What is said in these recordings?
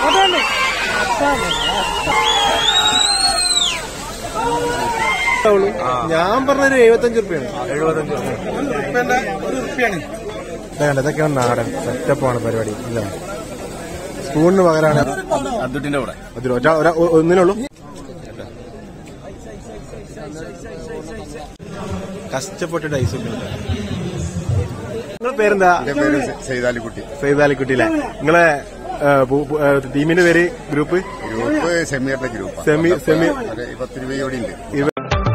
ഞാൻ പറഞ്ഞൊരു എഴുപത്തഞ്ച് റുപ്യാണ് എഴുപത്തഞ്ച് ഒരു റുപ്യാണ് ഇതൊക്കെയാണ് നാടൻ സെറ്റപ്പാണ് പരിപാടി ഇല്ല സ്പൂണിന് പകരമാണ് അദ്ദുട്ടിന്റെ കൂടെ അതിൽ ഒറ്റ ഒരാ- ഒ- ഒന്നിനുള്ളൂ കഷ്ടപ്പെട്ടിട്ട് ഐസ് നിങ്ങളെ പേരെന്താ എന്റെ പേര് സൈതാലിക്കുട്ടി സൈതാലിക്കുട്ടിയിലെ നിങ്ങളെ ഏ, പു- പു- ഏ, ടീമിന്റെ പേര് ഗ്രൂപ്പ് ഗ്രൂപ്പ് സെമിയറിന്റെ ഗ്രൂപ്പ് സെമി സെമി പത്ത് രൂപയോടെ ഉണ്ട് ഇവ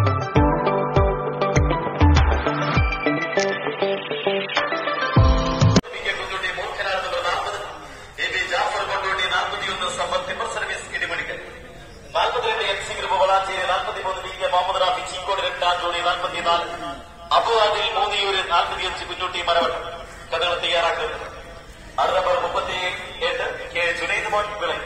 അബുദാബിൽ മൂന്നിയൂര് നാൽപ്പത്തിയഞ്ച് കുഞ്ഞുട്ടി മരവട്ടം കഥകൾ തയ്യാറാക്കുന്നത് അറുപർ മുപ്പത്തി എട്ട് കെ ജുനൈദ് മോൻ വിളയും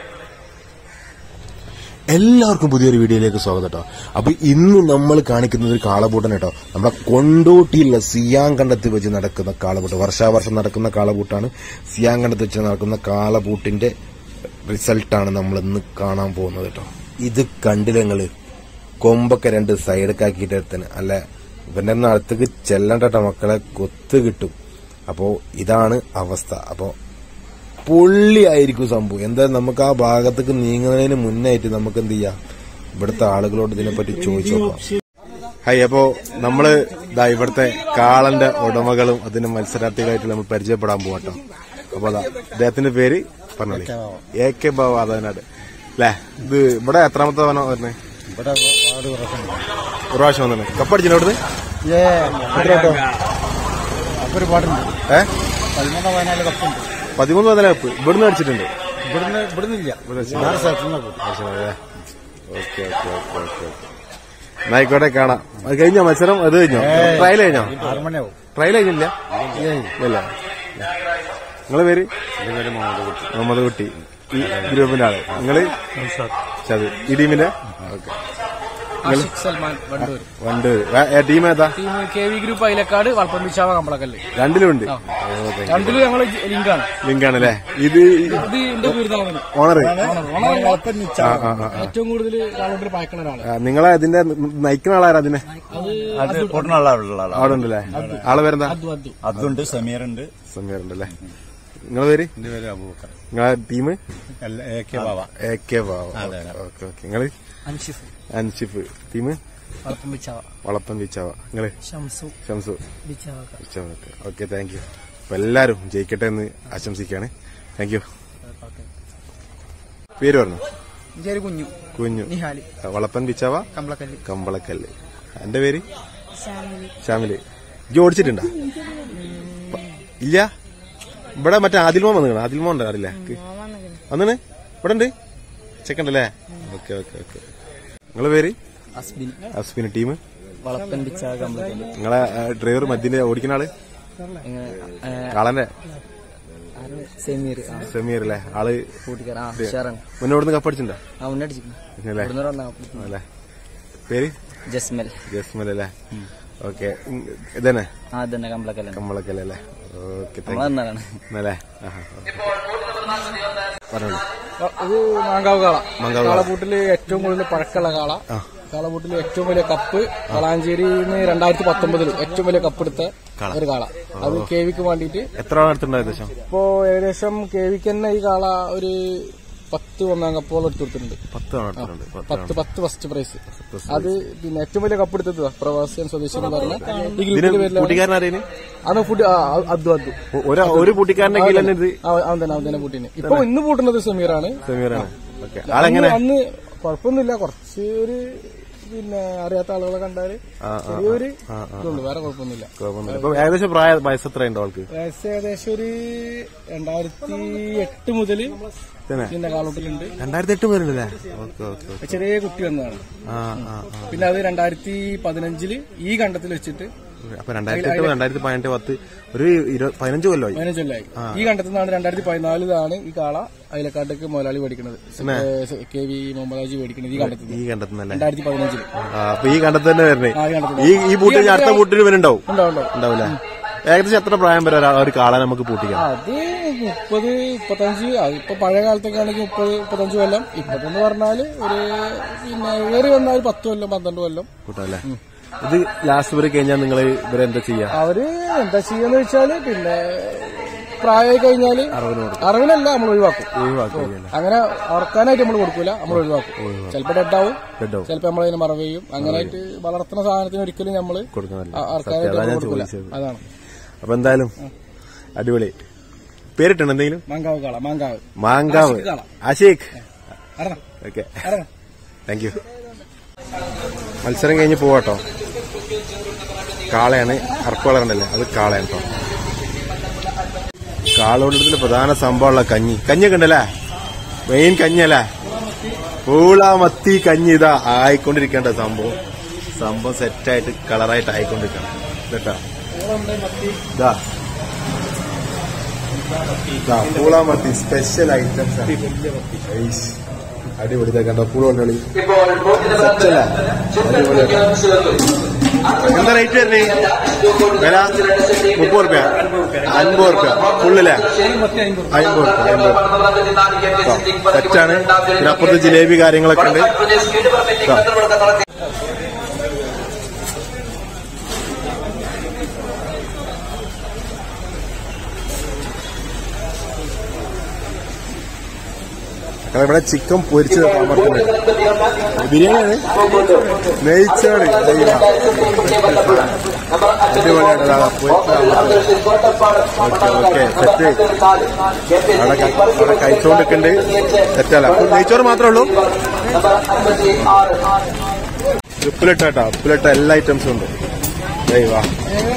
എല്ലാവർക്കും പുതിയൊരു വീഡിയോയിലേക്ക് സ്വാഗതം കേട്ടോ അപ്പൊ ഇന്ന് നമ്മൾ കാണിക്കുന്നത് ഒരു കാളപൂട്ടൻ കേട്ടോ നമ്മുടെ കൊണ്ടോട്ടിയിലുള്ള സിയാങ്കണ്ടത്ത് വെച്ച് നടക്കുന്ന കാളപൂട്ട് വർഷാവർഷം നടക്കുന്ന കാളപൂട്ടാണ് സിയാങ്കണ്ടത്ത് വെച്ച് നടക്കുന്ന കാളപൂട്ടിന്റെ റിസൾട്ടാണ് നമ്മൾ ഇന്ന് കാണാൻ പോകുന്നത് കേട്ടോ ഇത് കണ്ടില്ലങ്ങള് കൊമ്പൊക്കെ രണ്ട് സൈഡൊക്കെ ആക്കിയിട്ട് എത്തന് അല്ല ഇവന്റെ ഒന്നും അടുത്തേക്ക് ചെല്ലണ്ട കേട്ടോ മക്കളെ കൊത്ത് കിട്ടും അപ്പോ ഇതാണ് അവസ്ഥ അപ്പോ പൊള്ളിയായിരിക്കും സംഭവം എന്താ നമുക്ക് ആ ഭാഗത്തേക്ക് നീങ്ങുന്നതിന് മുന്നായിട്ട് നമുക്ക് എന്ത് ചെയ്യാം ഇവിടുത്തെ ആളുകളോട് ഇതിനെപ്പറ്റി ചോദിച്ചു നോക്കാം ഹൈ അപ്പോ നമ്മള് ഇതാ ഇവിടുത്തെ കാളന്റെ ഉടമകളും അതിന്റെ മത്സരാർത്ഥികളായിട്ട് നമ്മൾ പരിചയപ്പെടാൻ പോകട്ടോ അപ്പൊ അതാ അദ്ദേഹത്തിന്റെ പേര് പറഞ്ഞോളി എ കെ ബാബു ആദവനാട് അല്ലേ ഇത് ഇവിടെ എത്രാമത്തെ തവണ വരുന്നത് ഇവിടെ വാർഡ് കുറച്ചുണ്ട് ഒരു പ്രാവശ്യം വന്നത് കപ്പടിച്ചില്ല ഇവിടുന്ന് ഏ എത്ര കേട്ടോ അപ്പൊ ഒരു പാടുണ്ട് ഏ പതിമൂന്നോ പതിനാല് കപ്പുണ്ട് പതിമൂന്ന് പതിനാല് കപ്പ് ഇവിടുന്ന് അടിച്ചിട്ടുണ്ട് ഇവിടുന്ന് ഇവിടുന്ന് ഇല്ല ഇവിടെ വെച്ച് വേറെ സ്ഥലത്തു നിന്ന് പോകും ഓക്കെ ഓക്കെ ഓക്കെ ഓക്കെ എന്നായിക്കോട്ടെ കാണാം അത് കഴിഞ്ഞോ മത്സരം അത് കഴിഞ്ഞോ ട്രയൽ കഴിഞ്ഞോ ആറ് മണിയാവും ട്രയൽ കഴിഞ്ഞില്ല ഇല്ല നിങ്ങളെ പേര് മുഹമ്മദ് കുട്ടി ഈ ഗ്രൂപ്പിന്റെ ആള് നിങ്ങള് ചത് ഈ ടീമിന്റെ ഓക്കെ ആഷിഖ് സൽമാൻ വണ്ടൂർ വണ്ട് ടീം ഏതാ team K V group Ayilakkad വളപ്പമ്പിച്ചാവ കമ്പളക്കല്ല് രണ്ടിലും ഉണ്ട് രണ്ടിലും ഞങ്ങള് ലിങ്കാണ് ലിങ്ക് ആണല്ലേ ഇത് ഇത് എന്റെ കുരുതാളവന് ഓണർ ഓണർ ആ ആ ആ ഏറ്റവും കൂടുതൽ കാലോട്ടിൽ പായ്ക്കണ ഒരാള് ആ, നിങ്ങളെ അതിന്റെ നയിക്കുന്ന ആളാരാ അതിനെ അത് അത് പൊട്ടുന്നുള്ള അവിടെ ഉണ്ടല്ലേ ആളെ പേരെന്താ അദ്ദു അദ്ദു അതുണ്ട് സമീറുണ്ട് സമീർ ഉണ്ടല്ലേ നിങ്ങളെ പേര് എന്റെ പേര് അബൂബക്കർ നിങ്ങളെ team A K Baba A K Baba okay okay നിങ്ങള് അൻഷിഫ് അൻഷിഫ് ടീം വളപ്പമ്പിച്ചാവ വളപ്പം വിച്ചാവ നിങ്ങള് ഷംസു ഷംസു ബിച്ചാവ ഓക്കെ താങ്ക് യു അപ്പൊ എല്ലാരും ജയിക്കട്ടെ എന്ന് ആശംസിക്കാണ് താങ്ക് യു പേര് പറഞ്ഞു ഇഞ്ചേരി കുഞ്ഞു കുഞ്ഞു നിഹാലി വളപ്പൻ വിച്ചാവ കമ്പളക്കല്ല് കമ്പളക്കല്ല് എന്റെ പേര് ശ്യാമില് ഇജ്ജ് ഓടിച്ചിട്ടുണ്ടോ പ- ഇല്ല ഇവിടെ മറ്റേ ആദിൽമോൻ വന്നു ആദിൽമോൻ ഉണ്ട് അറിയില്ല വന്നിന് ഇവിടെ ഉണ്ട് ചെക്കണ്ടല്ലേ ഓക്കെ ഓക്കെ ഓക്കെ നിങ്ങളെ പേര് അസ്ബിൻ അസ്മിന് ടീം വളപ്പമ്പിച്ചാവ കമ്പളക്കല്ല് നിങ്ങളെ ഡ്രൈവർ മദ്യന്റെ ഓടിക്കുന്ന ആള് കാളന്റെ സെമീർ സെമീർ അല്ലേ ആള് കൂട്ടിക്കാരൻ ആ ഷെറൻ മുന്നോട്ട് കപ്പടിച്ചിട്ടുണ്ടോ ആ മുന്നടിച്ചിരിക്കുന്നു അല്ലേ ഇവിടുന്ന് ഒരെണ്ണം അല്ലേ പേര് ജസ്മൽ ജസ്മൽ അല്ലേ ഓക്കെ ഇതന്നെ ആ തന്നെ കമ്പളക്കല്ല് കമ്പളക്കല്ലേ അല്ലേ ഓക്കെ നമ്മളെന്നാണ് അല്ലേ ആഹാ പറഞ്ഞോളൂ ഇത് മാങ്കാവ് കാള മാങ്കാവ് കാള. കാളപൂട്ടില് ഏറ്റവും കൂടുതൽ പഴക്കമുള്ള കാള കാളപൂട്ടിൽ ഏറ്റവും വലിയ കപ്പ് വളാഞ്ചേരിന്ന് രണ്ടായിരത്തി പത്തൊമ്പതിൽ ഏറ്റവും വലിയ കപ്പ് എടുത്ത ഒരു കാള അത് കെ വിക്ക് വേണ്ടിയിട്ട് എത്ര അടുത്തുണ്ടോ ഏകദേശം ഇപ്പോ ഏകദേശം കെ വിക്ക് തന്നെ ഈ കാള ഒരു പത്ത് ഒന്നാം കപ്പോളം എടുത്തു കൊടുത്തിട്ടുണ്ട് പത്ത് തവണ എടുത്തിട്ടുണ്ട് പത്ത് പത്ത് പത്ത് ഫസ്റ്റ് പ്രൈസ് അത് പിന്നെ ഏറ്റവും വലിയ കപ്പ് എടുത്തത് പ്രവാസിയൻ സ്വദേശി എന്ന് പറഞ്ഞ ഈ ഇതിന് ഗ്രൂപ്പിന്റെ പേരിലാണ് കൂട്ടിക്കാരൻ ആരേന് അത് ഫുഡ് അദ്ദു അദ്ദു ഒരു ഒരു കൂട്ടിക്കാരന്റെ കീഴിൽ തന്നെ ഇത് ആ, അവൻ തന്നെ അവൻ തന്നെ പൂട്ടിന് ഇപ്പൊ ഇന്ന് പൂട്ടുന്നത് സമീറാണ് സമീറാണ് ഓക്കെ ആളെങ്ങനെ അന്ന് അന്ന് കുഴപ്പമൊന്നുമില്ല കുറച്ച് ഒരു പിന്നെ അറിയാത്ത ആളുകളെ കണ്ടാല് ചെറിയൊരു ഇതുള്ളൂ വേറെ കുഴപ്പമൊന്നുമില്ല കുഴപ്പമൊന്നുമില്ല. ഇപ്പൊ ഏകദേശം പ്രായ വയസ്സ് എത്ര ഉണ്ടോ ആൾക്ക് വയസ്സ് ഏകദേശം ഒരു രണ്ടായിരത്തി എട്ട് മുതല് തന്നെ പിന്നെ കാളൂട്ടിലുണ്ട് രണ്ടായിരത്തി എട്ട് പേരുണ്ടല്ലേ ഓക്കെ ഓക്കെ ഓക്കെ ചെറിയ കുട്ടി വന്നതാണ് ആ ആ ആ പിന്നെ അത് രണ്ടായിരത്തി പതിനഞ്ചില് ഈ കണ്ടത്തിൽ വെച്ചിട്ട് അപ്പൊ രണ്ടായിരത്തി എട്ട് രണ്ടായിരത്തി പതിനെട്ട് പത്ത് ഒരു ഇരുപത് പതിനഞ്ച് കൊല്ലമായി പതിനഞ്ചല്ലായി ഈ കണ്ടത്തിൽ നിന്നാണ് രണ്ടായിരത്തി പതിനാലിലാണ് ഈ കാള അയലക്കാട്ടേക്ക് മുതലാളി മേടിക്കുന്നത് കെ വി മുഹമ്മദ് ഹാജി മേടിക്കുന്നത് ഈ കണ്ടത്തിൽ ഈ കണ്ടെത്തുന്നല്ലേ രണ്ടായിരത്തി പതിനഞ്ചില് ആ, അപ്പൊ ഈ കണ്ടത്ത് തന്നെ വരണേ ആ, ഈ കണ്ടത്തിൽ ഈ ഈ പൂട്ടിന് അടുത്ത പൂട്ടിന് ഇവനുണ്ടാവും ഉണ്ടാവും ഉണ്ടാവും ഉണ്ടാവില്ലേ ഏകദേശം എത്ര പ്രായം വരെ ഒരാ- ഒരു കാളെ നമുക്ക് പൂട്ടിക്കാം അത് മുപ്പത് മുപ്പത്തഞ്ച് ഇപ്പൊ പഴയ കാലത്തൊക്കെ ആണെങ്കിൽ മുപ്പത് മുപ്പത്തഞ്ച് കൊല്ലം ഇപ്പത്തെന്ന് പറഞ്ഞാല് ഒരു പിന്നെ ഏറി വന്നാൽ പത്ത് കൊല്ലം പന്ത്രണ്ട് കൊല്ലം കൂട്ടല്ലേ ഇത് ലാസ്റ്റ് വരെ കഴിഞ്ഞാൽ നിങ്ങൾ ഇവരെ എന്താ ചെയ്യാ അവര് എന്താ ചെയ്യാന്ന് വെച്ചാല് പിന്നെ പ്രായമായി കഴിഞ്ഞാല് അറിവിനല്ല നമ്മൾ ഒഴിവാക്കും ഒഴിവാക്കിയല്ലേ അങ്ങനെ അറക്കാനായിട്ട് നമ്മൾ കൊടുക്കൂല നമ്മൾ ഒഴിവാക്കും ചിലപ്പോ ഡെഡാവും കേട്ടോ ചിലപ്പോ നമ്മളതിനെ മറവ് ചെയ്യും അങ്ങനെയായിട്ട് വളർത്തുന്ന സാധനത്തിന് ഒരിക്കലും നമ്മള് കൊടുക്കുന്നതല്ല അ- അറക്കാനായിട്ട് അതാ നമ്മൾ ഞാൻ കൊടുക്കൂല ചോദിച്ചത് അതാണ് അപ്പൊ എന്തായാലും അടിപൊളി പേരിട്ടുണ്ട് എന്തെങ്കിലും മാങ്കാവ് കാള മാങ്കാവ് മാങ്കാവ് ആഷിഖ് കാള. ആഷിഖ് അറങ്ങ ഓക്കെ അറങ്ങ താങ്ക് യു മത്സരം കഴിഞ്ഞ് പോവാട്ടോ കാളയാണ് അർപ്പളറുണ്ടല്ലേ അത് കാളയാണ് കേട്ടോ കാളോട്ടത്തിൽ പ്രധാന സംഭവമുള്ള കഞ്ഞി കഞ്ഞിയൊക്കെ ഉണ്ടല്ലേ മെയിൻ കഞ്ഞല്ലേ പൂള മത്തി കഞ്ഞി ഇതാ ആയിക്കൊണ്ടിരിക്കേണ്ട സംഭവം സംഭവം സെറ്റായിട്ട് കളറായിട്ട് ആയിക്കൊണ്ടിരിക്കണം കേട്ടാ ഇതാ ഇതാ പൂള മത്തി സ്പെഷ്യൽ ഐറ്റംസ് അടിപൊളി ഇതാ കണ്ടോ പൂള കൊണ്ടോളി സെറ്റല്ലേ അടിപൊളിയാട്ടോ എന്താ റേറ്റ് വരുന്നേ വില മുപ്പത് റുപ്യ അൻപത് റുപ്യ ഫുള്ളില്ലേ അമ്പത് റുപ്യ അമ്പത് സെറ്റാണ് പിന്നെ അപ്പുറത്ത് ജിലേബി കാര്യങ്ങളൊക്കെ ഉണ്ട് ഇതാ. കാരണം ഇവിടെ ചിക്കൻ പൊരിച്ച് പറ്റുന്നുണ്ട് ബിരിയാണിയാണ് നെയ്ച്ചോറ് അയ്യോ. അടിപൊളിയാണ് ഇതാ, പൊരിച്ച് ഓക്കെ ഓക്കെ സെറ്റ് അവിടെ ക- അവിടെ കഴിച്ചോണ്ടിരിക്കുന്നുണ്ട് സെറ്റല്ല അപ്പൊ നെയ്ച്ചോറ് മാത്രമേ ഉള്ളൂ ഉപ്പിലിട്ട കേട്ടോ ഉപ്പിലിട്ട എല്ലാ ഐറ്റംസും ഉണ്ട് ഏയ് വാ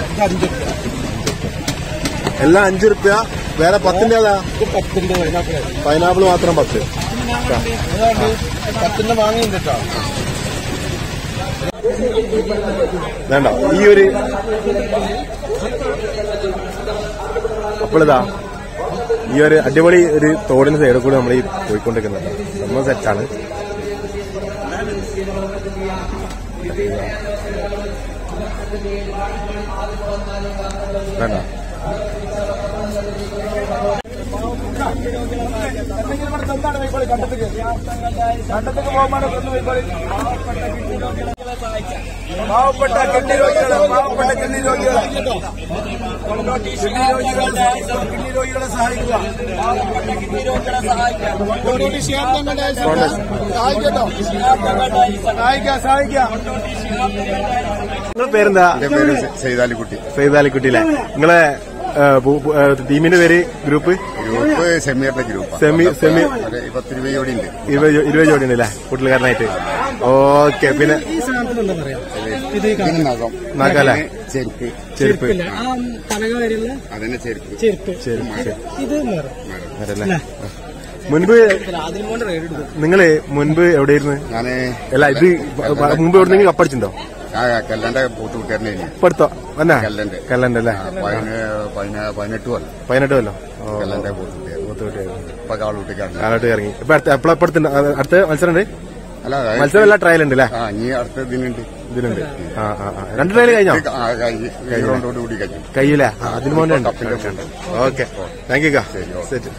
എല്ലാം അഞ്ചു റുപ്യ വേറെ പത്തിന്റെ ഏതാ പത്തിന്റെ പൈനാപ്പിൾ മാത്രം പത്ത് പത്തിന്റെ വാങ്ങിയുണ്ട് കേട്ടോ വേണ്ട ഈ ഒരു അപ്പോളിതാ ഈ ഒരു അടിപൊളി ഒരു തോടിന് സൈഡിൽ കൂടെ നമ്മൾ ഈ പോയിക്കൊണ്ടിരിക്കുന്നുണ്ട് നമ്മൾ സെറ്റാണ് വേണ്ട പാവപ്പെട്ട കിഡ്നി രോഗികളെ പാവപ്പെട്ട കിഡ്നി രോഗികളെ കിഡ്നി രോഗികളെ കിഡ്നി രോഗികളെ സഹായിക്കുക പാവപ്പെട്ട കിഡ്നി രോഗികളെ സഹായിക്കുക സഹായിക്കുക സഹായിക്കുക നിങ്ങളുടെ പേരെന്താ എന്റെ പേര് സൈതാലിക്കുട്ടി സൈതാലിക്കുട്ടിയിലെ നിങ്ങളെ ഏ, പു- പു- ഏ, ടീമിന്റെ പേര് ഗ്രൂപ്പ് ഗ്രൂപ്പ് സെമിയറിന്റെ ഗ്രൂപ്പ് സെമി സെമി പത്തിരുപത് ജോഡി ഉണ്ട് ഇരുപത് ജോ- ഇരുപത് ജോഡി ഉണ്ടല്ലേ കൂട്ടുകാരനായിട്ട് ഓക്കെ പിന്നെ പിന്നെ നഖം നഖമല്ലേ? പിന്നെ ചെരുപ്പ് ചെരുപ്പ് അതന്നെ ചെരുപ്പ് ചെരുപ്പ് അതല്ലേ മുൻപ് നിങ്ങള് മുൻപ് എവിടെയായിരുന്നു ഞാന് അല്ല ഇത് ബ- മുമ്പ് എവിടെന്നെങ്കിലും കപ്പടിച്ചിട്ടുണ്ടോ ആ കല്ലന്റെ പൂട്ടുകൂട്ടുകാരനെ ഇപ്പൊ അടുത്തോ വന്നാ കല്ലന്റെ കല്ലന്റെ അല്ലേ പതിനെട്ട് കൊല്ലം പതിനെട്ട് കൊല്ലോ കല്ലന്റെ പൂട്ടുകൂട്ടുകാരൻ ഇപ്പൊ കാളൂട്ടിക്കാരൻ കാലോട്ട് ഇറങ്ങി ഇപ്പൊ അടുത്ത എപ്പോഴാ അടുത്തുണ്ട് അടുത്ത മത്സരം ഉണ്ട് അല്ല അത് മത്സരം എല്ലാ ട്രയൽ ഉണ്ട് അല്ലേ ആ ഇനി അടുത്ത ഇതിനുണ്ട് ഇതിലുണ്ട് ആ ആ ആ രണ്ട് ട്രയൽ കഴിഞ്ഞോ ഇത് ആ, കഴിഞ്ഞ്. ഈ റൗണ്ടോട് കൂടി കഴിഞ്ഞു കയ്യില്ലേ അതിന് മോനെ കപ്പിന്റെ ഉണ്ട്. ഓക്കെ താങ്ക് യു ശരി, ഓക്കെ. സെറ്റ്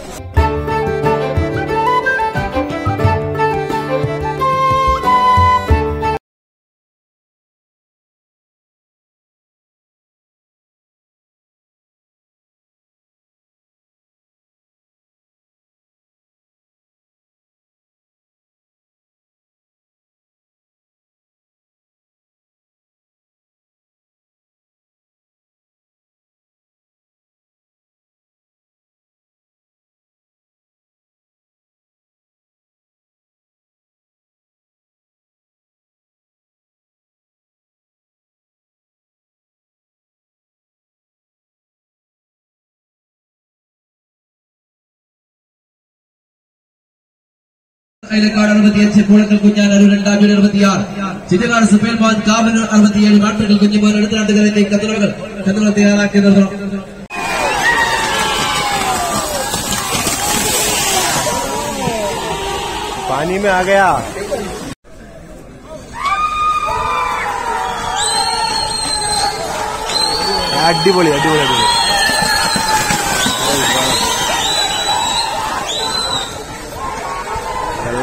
അയലക്കാട് അറുപത്തിയഞ്ച് പൂളക്കൽ കുഞ്ഞാൻ അരു രണ്ടായിരത്തി അറുപത്തിയാറ് ചിറ്റകാട് സുബേൽ മാൻ കാവനൂർ അറുപത്തിയേഴ് നാട്ടുകൾ കുഞ്ഞുമാൻ അടുത്ത നാട്ടുകാരിലേക്ക് കത്തുകൾ കത്തുകൾ തയ്യാറാക്കി നിർത്തണം पानी में आ गया അടിപൊളി അടിപൊളി അടിപൊളി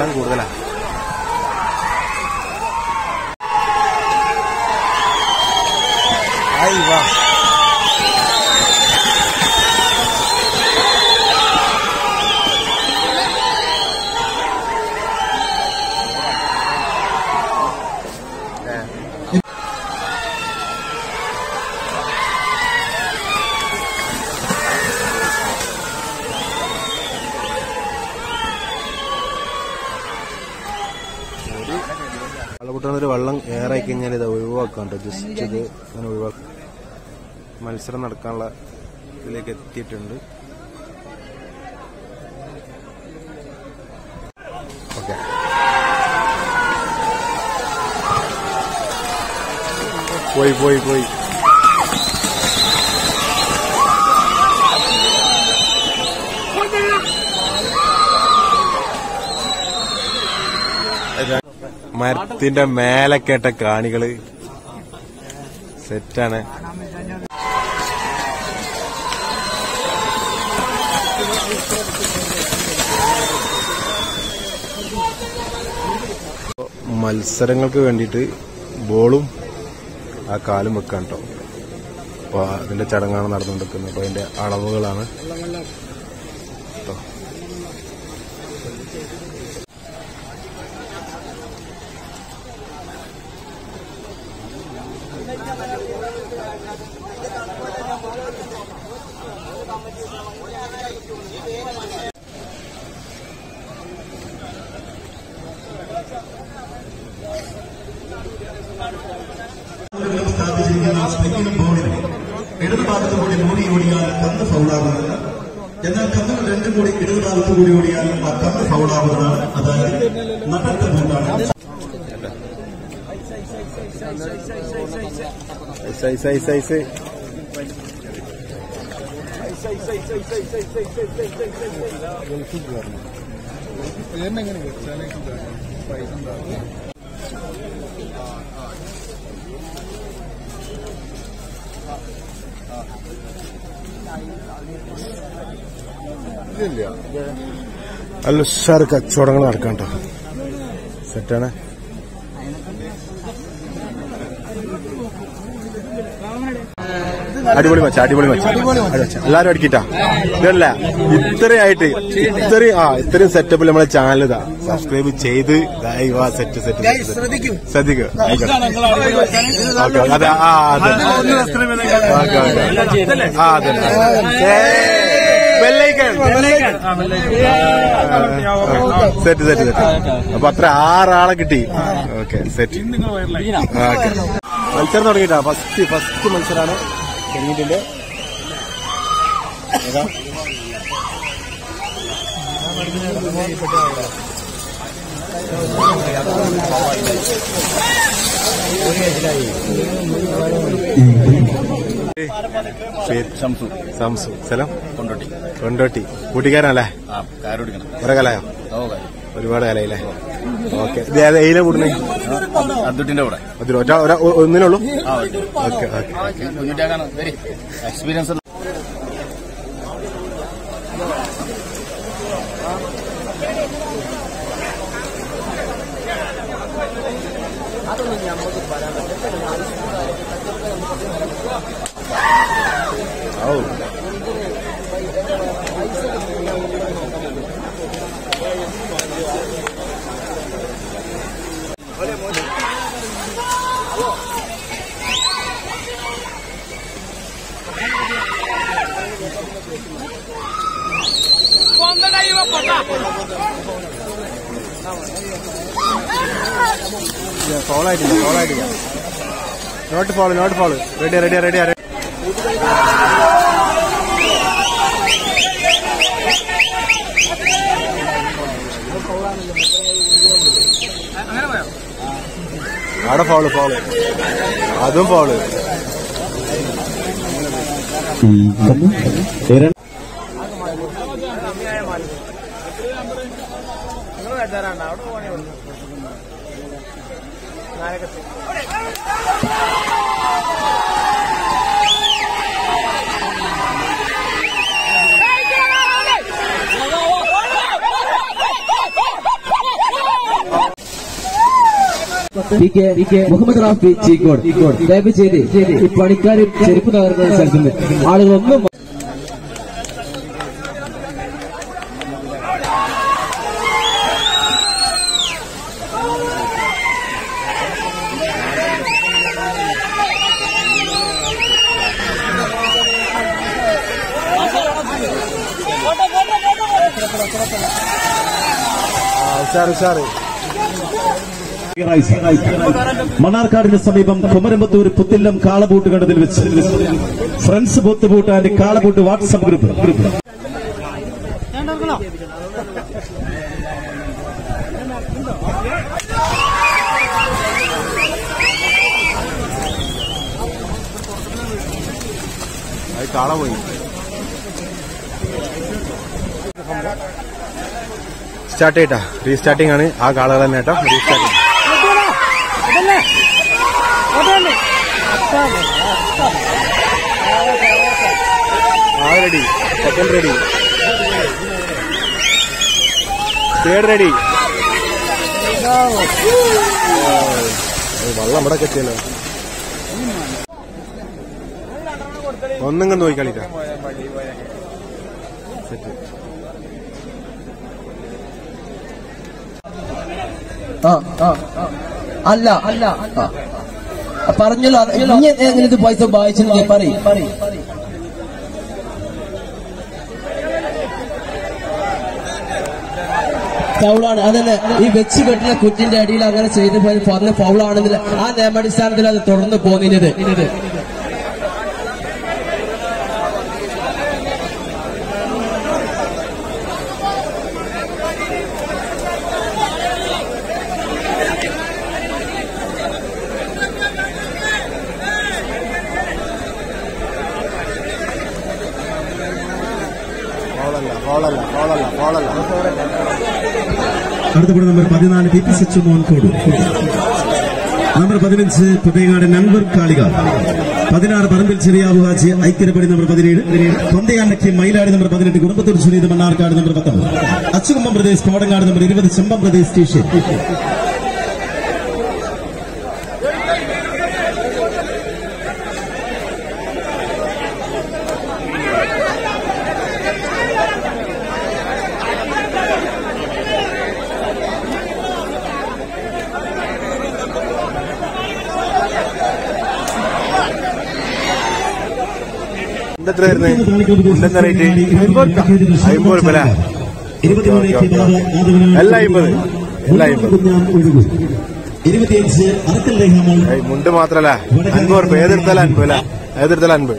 വെള്ളം കൂടുതലാ ആയി വാ വെള്ളപ്പൊട്ടുന്നൊരു വെള്ളം ഏറായി കഴിഞ്ഞാൽ ഇത് ഒഴിവാക്കാം കേട്ടോ ജസ്റ്റ് ഇത് അങ്ങനെ ഒഴിവാക്കാം മത്സരം നടക്കാനുള്ള ഇതിലേക്ക് എത്തിയിട്ടുണ്ട് ഓക്കെ പോയി പോയി പോയി മരത്തിന്റെ മേലെ കേട്ട കാണികള് സെറ്റാണ് മത്സരങ്ങൾക്ക് വേണ്ടിയിട്ട് ബോളും ആ കാലും വെക്കാൻ കേട്ടോ അപ്പൊ അതിന്റെ ചടങ്ങാണ് നടന്നുകൊണ്ടിരിക്കുന്നത് അപ്പൊ അതിന്റെ അളവുകളാണ് ട്ടോ. സ്ഥാപിച്ചിരിക്കുന്ന ആ സ്പെക്കിനും ബോളിന് ഇടത് ഭാഗത്ത് കൂടി മൂടി ഓടിയാൽ കന്ന് ഫൗളാകുന്നില്ല എന്നാൽ കന്നുകൾ രണ്ടും കൂടി ഇടത് ഭാഗത്ത് കൂടി ഓടിയാൽ ആ കന്ന് ഫൗളാകുന്നതാണ് അതായത് നട്ടത്ത ബോട്ടാണ് ഐസ് ഐസ് ഐസ് ഐസ് നല്ല ഉഷാറ് കച്ചവടങ്ങൾ നടക്കാം കേട്ടോ സെറ്റാണ് അടിപൊളി മച്ച അടിപൊളി മച്ച അടിപൊളി മച്ച. എല്ലാരും അടിക്കിട്ടാ ഇതല്ല ഇത്രയായിട്ട് ഇത്രയും ആ ഇത്രയും സെറ്റപ്പിൽ നമ്മളെ ചാനൽ ഇതാ സബ്സ്ക്രൈബ് ചെയ്ത് ദാ വാ സെറ്റ് സെറ്റ് ശ്രദ്ധിക്കൂ ശ്രദ്ധിക്കൂ ഓക്കെ അതെ ആ അതെ ഓക്കെ ഓക്കെ ആ അതെ സെറ്റ് സെറ്റ് സെറ്റ് അപ്പൊ അത്ര ആറാളെ കിട്ടി ഓക്കെ സെറ്റ് ഓക്കെ മത്സരം തുടങ്ങിട്ടാ ഫസ്റ്റ് ഫസ്റ്റ് മത്സരമാണ് തുടങ്ങിയിട്ടുണ്ട് ഏതാ? പേര്? സംസു സ്ഥലം കൊണ്ടോട്ടി കൊണ്ടോട്ടി കൂട്ടിക്കാരനല്ലേ ആ കാരോടിക്കണം കുറെ കാലായോ ഓ ഒരുപാട് കാലായില്ലേ ഓക്കെ ഇത് ഏതാ എയിലെ കൂടുന്നേ അദ്ദുട്ടിന്റെ കൂടെ അതിൽ ഒറ്റ ഒരാ- ഒ- ഒന്നിനുള്ളൂ ആ ഓക്കെ ഓക്കെ കുഞ്ഞുട്ടിയാക്കാണ് വെരി എക്സ്പീരിയൻസ് ഫോളോ ആയിട്ടില്ല ഫോളോ ആയിട്ടില്ല not follow not follow ready ready ready അവിടെ ഫോള് ഫോള് അതും foul P K P K Muhammad Rafi Cheekode ദയവ് ചെയ്ത് ഈ പണിക്കാർ ചെരുപ്പ് തകർക്കുന്ന സ്ഥലത്ത് നിന്ന് ആളുകളൊന്നും ഉഷാറ് ഉഷാറ് മണ്ണാർക്കാടിന് സമീപം കുമരമ്പത്തൂർ പുത്തില്ലം കാളബൂട്ട് കണ്ടതിൽ വെച്ച് ഫ്രണ്ട്സ് ബൂത്ത് ബൂട്ട് ആൻഡ് കാളബൂട്ട് വാട്സ്ആപ്പ് ഗ്രൂപ്പ് ഗ്രൂപ്പ് അത് കാള പോയി സ്റ്റാർട്ട് ചെയ്യട്ടാ റീസ്റ്റാർട്ടിംഗ് ആണ് ആ കാളകൾ തന്നെ കേട്ടോ റീസ്റ്റാർട്ടിംഗ് ആ ready second ready third ready വെള്ളം ഇവിടെ കെട്ടിയല്ലോ ഒന്നും കണ്ട് പോയി കളിക്കാം സെറ്റ് ആ ആ ആ. അല്ല അല്ല ആ. പറഞ്ഞല്ലോ അത് ഇനി എങ്ങനെ ഇത് പൈസ വായിച്ചു പറയും പറയും ഫൗളാണ് അതന്നെ ഈ വെച്ച് കെട്ടിയ കുറ്റിന്റെ അടിയിൽ അങ്ങനെ ചെയ്ത് പോയി പറഞ്ഞ ഫൗളാണെന്നില്ല ആ നിയമടിസ്ഥാനത്തിൽ അത് തുടർന്ന് പോന്നിത് ഫോളല്ല ഫോളല്ല ഫോളല്ല ഫോളല്ല അടുത്തപ്പോൾ നമ്പർ പതിനാല് P P Sachu Monkode number പതിനഞ്ച് പുതയങ്ങാട് നൻവർ കാളിക പതിനാറ് പറമ്പിൽ ചെറിയാവു ഹാജി ഐക്യരപ്പടി നമ്പർ പതിനേഴ് കൊന്തയാണ്ടയ്ക്ക് മയിലാടി നമ്പർ പതിനെട്ട് കുടുംബത്തൂർ സുനീത് മണ്ണാർക്കാട് നമ്പർ പത്തൊമ്പത് അച്ചുകുമ്പം പ്രദേശ് കോടങ്ങാട് നമ്പർ ഇരുപത് ചെമ്പം പ്രദേശ് സ്റ്റേഷൻ എത്ര വരുന്നത് എന്താ റേറ്റ് അമ്പത് രൂപ അല്ലേ എല്ലാം അമ്പത് എല്ലാം അമ്പത് ഇരുപത്തിയഞ്ച് അറക്കൽ രേഖാമോൾ ഏയ് മുണ്ട് മാത്രല്ല അൻപത് രൂപ ഏതെടുത്താലും അൻപത് അല്ല ഏതെടുത്താലും അൻപത്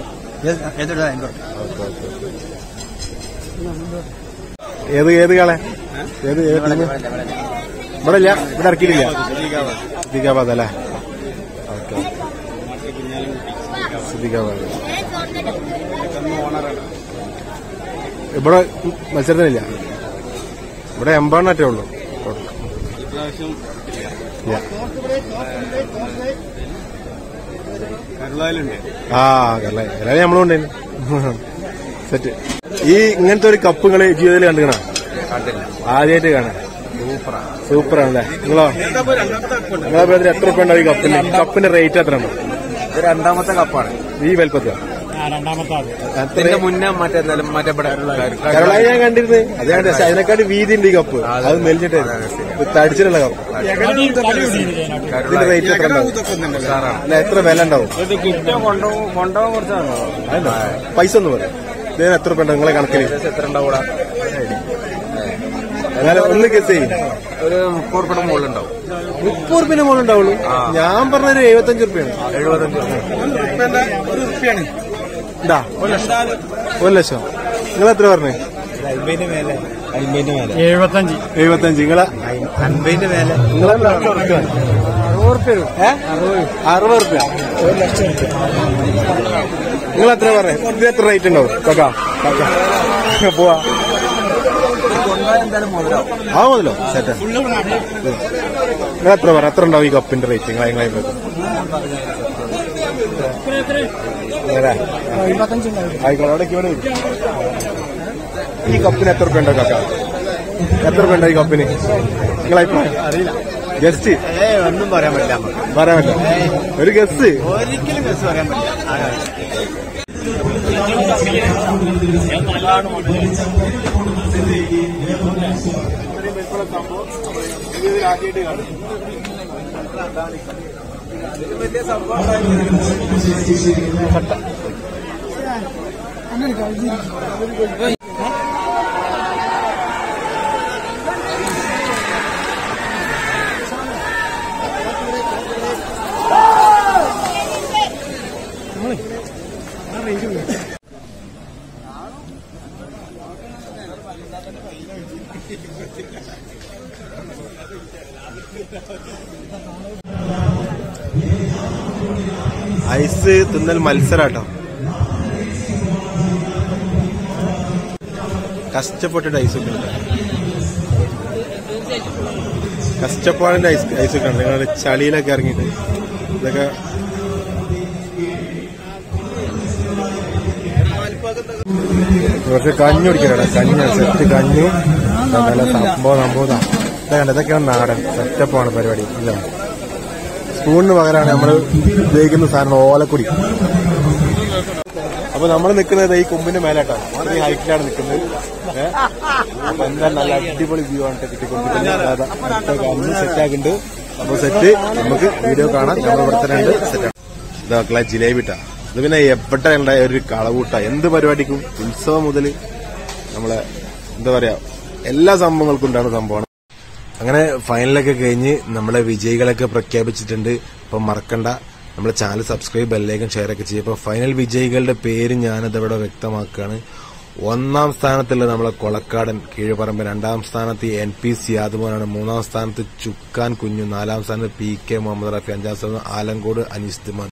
ഏത് ഏത് കാളെ ഏത് ഏത് ടീം? ഇവിടെ ഇല്ല ഇവിടെ ഇറക്കിയിട്ടില്ല സിദ്ദിഖാബാദ് അല്ലേ ഓക്കെ സിദ്ദിഖാബാദ് ഇവിടെ മത്സരത്തിനില്ല ഇവിടെ എൺപതെണ്ണറ്റേ ഉള്ളൂ ഇല്ല. ആ കരള കരള നമ്മളും ഉണ്ടായിരുന്നു സെറ്റ് ഈ ഇങ്ങനത്തെ ഒരു കപ്പ് നിങ്ങള് ജീവിതത്തിൽ കണ്ടുകണ ആദ്യമായിട്ട് കാണാം സൂപ്പറാണല്ലേ നിങ്ങളോ നിങ്ങളെ പേരിൽ എത്ര ഉപ്പ ഉണ്ടാവും ഈ കപ്പിന് കപ്പിന്റെ റേറ്റ് എത്ര ഉണ്ടോ രണ്ടാമത്തെ കപ്പാണ് ഈ വലുപ്പത്തിലോ ഇതിന്റെ മുന്നേ മറ്റേ മറ്റേ ഇവിടെ കരളായി ഞാൻ കണ്ടിരുന്നു അത് ഞാൻ രസം. അതിനെക്കാട്ടി വീതി ഉണ്ട് ഈ കപ്പ് അത് മെലിഞ്ഞിട്ട് തടിച്ചിട്ടുള്ള കപ്പ് ഇതിന്റെ റേറ്റ് എത്ര ഉണ്ടാവും അല്ല എത്ര വില ഉണ്ടാവും കൊണ്ടുപോകാൻ കുറച്ചാണോ അതുണ്ടോ? പൈസ ഒന്ന് പറയാം ഇതിന് എത്ര ഉപ്പ നിങ്ങളെ കണക്കിൽ എത്ര ഉണ്ടാവൂടാ എന്നാലും ഒന്ന് ഗസ് ചെയ്യും ഒരു മുപ്പത് റുപ്യുടെ മുകളിലുണ്ടാവും മുപ്പത് റുപ്യന്റെ മുകളിൽ ഉണ്ടാവുള്ളൂ ഞാൻ പറഞ്ഞൊരു എഴുപത്തഞ്ച് റുപ്യാണ് എഴുപത്തഞ്ച് ഇതാ ഒരു ലക്ഷം നിങ്ങൾ എത്ര പറഞ്ഞേ എഴുപത്തഞ്ച് എഴുപത്തഞ്ച് നിങ്ങളെ അൻപതിന്റെ മേലെ നിങ്ങളെ ഏ? അറുപത് റുപ്യ നിങ്ങൾ എത്ര പറഞ്ഞേ ഇത് എത്ര റേറ്റ് ഉണ്ടാവും കാക്കാ കാക്കാ പോവാ ആ മുതലോ സെറ്റ് നിങ്ങൾ എത്ര പറ എത്ര ഉണ്ടാവും ഈ കപ്പിന്റെ റേറ്റ് നിങ്ങളെ നിങ്ങളെ ആയിക്കോട്ടെ അവിടെ ഇവിടെ വരും. ഈ കപ്പിന് എത്ര റുപ്യ ഉണ്ടോ കാക്ക എത്ര റുപ്യ ഉണ്ടോ ഈ കപ്പിന് നിങ്ങളെ അഭിപ്രായം അറിയില്ല ഗസ്റ്റ് ഒന്നും പറയാൻ പറ്റില്ല പറയാൻ പറ്റില്ല ഒരു ഗസ്റ്റ് ഒരിക്കലും ബസ് പറയാൻ പറ്റില്ല ഐസ് തിന്നൽ മത്സരാട്ടോ കഷ്ടപ്പെട്ടിട്ട് ഐസ് ഒക്കെ ഉണ്ട്. കഷ്ടപ്പാടിന്റെ ഐസ് ഐസ് ഒക്കെ ഉണ്ട് നിങ്ങളുടെ ചളിയിലൊക്കെ ഇറങ്ങിയിട്ട് ഇതൊക്കെ കുറച്ച് കഞ്ഞി കുടിക്കണ കഞ്ഞി സെറ്റ് കഞ്ഞു നല്ല സംഭവം സംഭവം ഇതാ കണ്ട ഇതൊക്കെയാണ് നാടൻ സെറ്റപ്പാണ് പരിപാടി ഇല്ല സ്പൂണിന് പകരമാണ് നമ്മൾ ഉപയോഗിക്കുന്ന സാധനം ഓലക്കുടി അപ്പൊ നമ്മൾ നിൽക്കുന്നത് ഈ കൊമ്പിന്റെ മേലാട്ടോ ഈ ഹൈറ്റിലാണ് നിൽക്കുന്നത് ഏഹ് അപ്പൊ എന്താ നല്ല അടിപൊളി വ്യൂ ആണ് ട്ടോ കിട്ടിക്കൊണ്ടിരിക്കുന്നത് സെറ്റ് ആക്കുന്നുണ്ട് അപ്പൊ സെറ്റ് നമുക്ക് വീഡിയോ കാണാം നമ്മൾ ഇവിടെ തന്നെ ഉണ്ട് സെറ്റ് ഇതാക്കളെ ജിലേബിട്ടാ ഇത് പിന്നെ എവിടെ ഉണ്ടായ ഒരു കളവൂട്ട എന്ത് പരിപാടിക്കും ഉത്സവം മുതൽ നമ്മളെ എന്താ പറയാ എല്ലാ സംഭവങ്ങൾക്കും ഉണ്ടാണ് സംഭവമാണ് അങ്ങനെ ഫൈനലൊക്കെ കഴിഞ്ഞ് നമ്മളെ വിജയികളൊക്കെ പ്രഖ്യാപിച്ചിട്ടുണ്ട് അപ്പൊ മറക്കണ്ട നമ്മളെ ചാനൽ സബ്സ്ക്രൈബ് ബെല്ലേക്കും ഷെയർ ഒക്കെ ചെയ്യുക അപ്പൊ ഫൈനൽ വിജയികളുടെ പേര് ഞാനത് ഇവിടെ വ്യക്തമാക്കുകയാണ് ഒന്നാം സ്ഥാനത്തുള്ള നമ്മളെ കൊളക്കാടൻ കീഴുപറമ്പ് രണ്ടാം സ്ഥാനത്ത് എൻ പി സിയാദുമോനാണ് മൂന്നാം സ്ഥാനത്ത് ചുക്കാൻ കുഞ്ഞു നാലാം സ്ഥാനത്ത് പി കെ മുഹമ്മദ് റഫി അഞ്ചാം സ്ഥാനത്ത് ആലങ്കോട് അനിസ്തുമാൻ